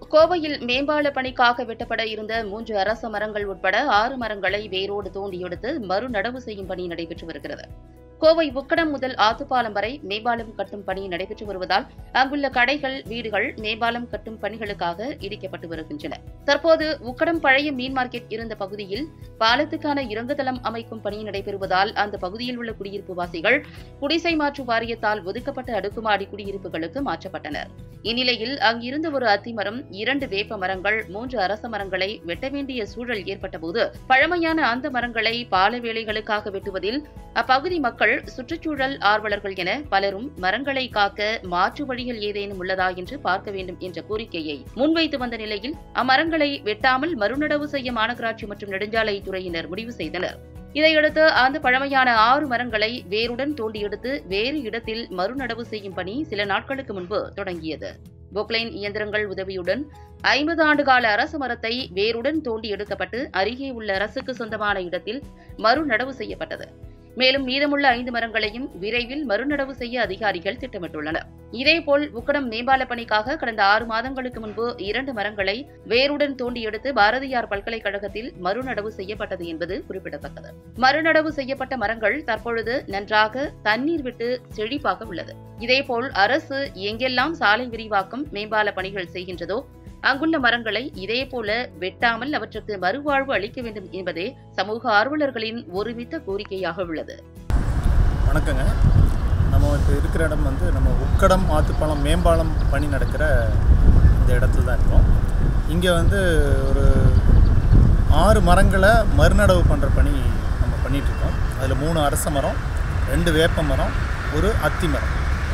கோவையில் மேம்பால பணிக்காக வெட்டப்பட இருந்த மூன்று அரச மரங்கள் உட்பட ஆறு மரங்களை வேரோடு தோண்டி எடுத்து மறுநடவு செய்யும் பணி நடைபெற்று வருகிறது கோவை உக்கடம் முதல் ஆத்துப்பாலம் வரை மேம்பாலம் கட்டும் பணி நடைபெற்று வருவதால் அங்குள்ள கடைகள் வீடுகள் மேம்பாலம் கட்டும் பணிகளுக்காக இடிக்கப்பட்டு வருகின்றன தற்போது உக்கடம் பழைய மீன் மார்க்கெட் இருந்த பகுதியில் பாலத்துக்கான இறங்குதளம் அமைக்கும் பணி நடைபெறுவதால் அந்த பகுதியில் உள்ள குடியிருப்பு வாசிகள் குடிசை மாற்று வாரியத்தால் ஒதுக்கப்பட்ட அடுக்குமாடி குடியிருப்புகளுக்கு மாற்றப்பட்டனர் இந்நிலையில் அங்கிருந்த ஒரு அத்திமரம் இரண்டு வேப்ப மரங்கள் மூன்று அரச மரங்களை வெட்ட வேண்டிய சூழல் ஏற்பட்டபோது பழமையான அந்த மரங்களை பால வேலைகளுக்காக வெட்டுவதில் அப்பகுதி மக்கள் சுற்றுச்சூழல் ஆர்வலர்கள் என பலரும் மரங்களை காக்க மாற்று வழிகள் ஏதேனும் உள்ளதா என்று பார்க்க வேண்டும் என்ற கோரிக்கையை முன்வைத்து வந்த நிலையில் அம்மரங்களை வெட்டாமல் மறுநடவு செய்ய மாநகராட்சி மற்றும் நெடுஞ்சாலைத்துறையினர் முடிவு செய்தனர் இதையடுத்து அந்த பழமையான ஆறு மரங்களை வேருடன் தோண்டி எடுத்து வேறு இடத்தில் மறுநடவு செய்யும் பணி சில நாட்களுக்கு முன்பு தொடங்கியது பொக்லைன் இயந்திரங்கள் உதவியுடன் ஐம்பது ஆண்டுகால அரச மரத்தை வேருடன் தோண்டி எடுக்கப்பட்டு அருகே உள்ள அரசுக்கு சொந்தமான இடத்தில் மறுநடவு செய்யப்பட்டது மேலும் மீதமுள்ள ஐந்து மரங்களையும் விரைவில் மறுநடவு செய்ய அதிகாரிகள் திட்டமிட்டுள்ளனர் இதேபோல் உக்கடம் மேம்பால பணிக்காக கடந்த ஆறு மாதங்களுக்கு முன்பு இரண்டு மரங்களை வேருடன் தோண்டி எடுத்து பாரதியார் பல்கலைக்கழகத்தில் மறுநடவு செய்யப்பட்டது என்பது குறிப்பிடத்தக்கது மறுநடவு செய்யப்பட்ட மரங்கள் தற்பொழுது நன்றாக தண்ணீர் விட்டு செழிப்பாக உள்ளது இதேபோல் அரசு எங்கெல்லாம் சாலை விரிவாக்கம் மேம்பால பணிகள் செய்கின்றதோ அங்குள்ள மரங்களை இதேபோல வெட்டாமல் அவற்றுக்கு மறுவாழ்வு அளிக்க வேண்டும் என்பதே சமூக ஆர்வலர்களின் ஒருமித்த கோரிக்கையாக உள்ளது வணக்கங்க நம்ம இப்போ இருக்கிற இடம் வந்து நம்ம உக்கடம் ஆத்துப்பாலம் மேம்பாலம் பணி நடக்கிற இந்த இடத்துல தான் இருக்கோம் இங்கே வந்து ஒரு ஆறு மரங்களை மறுநடவு பண்ணுற பணி நம்ம பண்ணிகிட்ருக்கோம் அதில் மூணு அரச மரம் ரெண்டு வேப்ப மரம் ஒரு அத்தி மரம்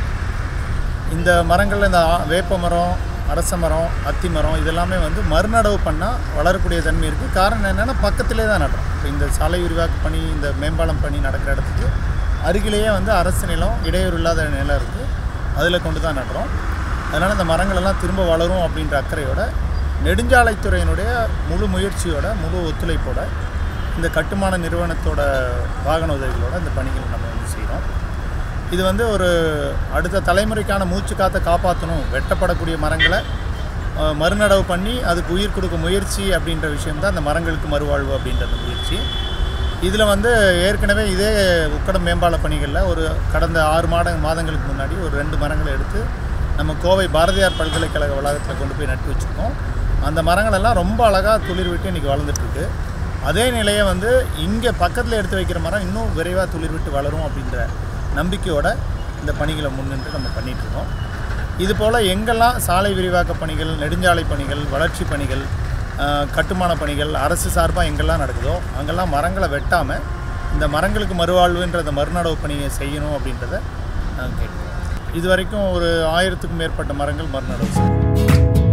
இந்த மரங்களில் இந்த ஆ- வேப்ப மரம் அரச மரம் அத்தி மரம் இதெல்லாமே வந்து மறுநடவு பண்ணால் வளரக்கூடிய தன்மை இருக்குது காரணம் என்னென்னா பக்கத்திலே தான் நடுறோம் இப்போ இந்த சாலை விரிவாக்க பணி இந்த மேம்பாலம் பணி நடக்கிற இடத்துக்கு அருகிலேயே வந்து அரசு நிலம் இடையூறு இல்லாத நிலம் இருக்குது அதில் கொண்டு தான் நடுறோம் அதனால் இந்த மரங்கள் எல்லாம் திரும்ப வளரும் அப்படின்ற அக்கறையோட நெடுஞ்சாலைத்துறையினுடைய முழு முயற்சியோட முழு ஒத்துழைப்போட இந்த கட்டுமான நிறுவனத்தோட வாகன உதவிகளோட இந்த பணிகள் நம்ம வந்து செய்கிறோம் இது வந்து ஒரு அடுத்த தலைமுறைக்கான மூச்சு காற்றை காப்பாற்றணும் வெட்டப்படக்கூடிய மரங்களை அஹ், மறுநடவு பண்ணி அதுக்கு உயிர் கொடுக்க முயற்சி அப்படின்ற விஷயம் தான் இந்த மரங்களுக்கு மறுவாழ்வு அப்படின்ற அந்த முயற்சி இதில் வந்து ஏற்கனவே இதே உக்கடம் மேம்பால பணிகளில் ஒரு கடந்த ஆறு மாத மாதங்களுக்கு முன்னாடி ஒரு ரெண்டு மரங்களை எடுத்து நம்ம கோவை பாரதியார் பல்கலைக்கழக வளாகத்தில் கொண்டு போய் நட்டு வச்சுருக்கோம் அந்த மரங்கள் எல்லாம் ரொம்ப அழகாக துளிர் விட்டு இன்றைக்கி வளர்ந்துட்டுருக்கு அதே நிலையை வந்து இங்கே பக்கத்தில் எடுத்து வைக்கிற மரம் இன்னும் விரைவாக துளிர் விட்டு வளரும் அப்படின்ற நம்பிக்கையோட இந்த பணிகளை முன்னின்று நம்ம பண்ணிகிட்ருக்கோம் இது போல் எங்கெல்லாம் சாலை விரிவாக்க பணிகள் நெடுஞ்சாலை பணிகள் வளர்ச்சி பணிகள் ஆஹ், கட்டுமான பணிகள் அரசு சார்பாக எங்கெல்லாம் நடக்குதோ அங்கெல்லாம் மரங்களை வெட்டாமல் இந்த மரங்களுக்கு மறுவாழ்வுன்ற அந்த மறுநடவு பணியை செய்யணும் அப்படின்றத நாங்கள் கேட்குறோம் இது வரைக்கும் ஒரு ஆயிரத்துக்கும் மேற்பட்ட மரங்கள் மறுநடவு செய்யும்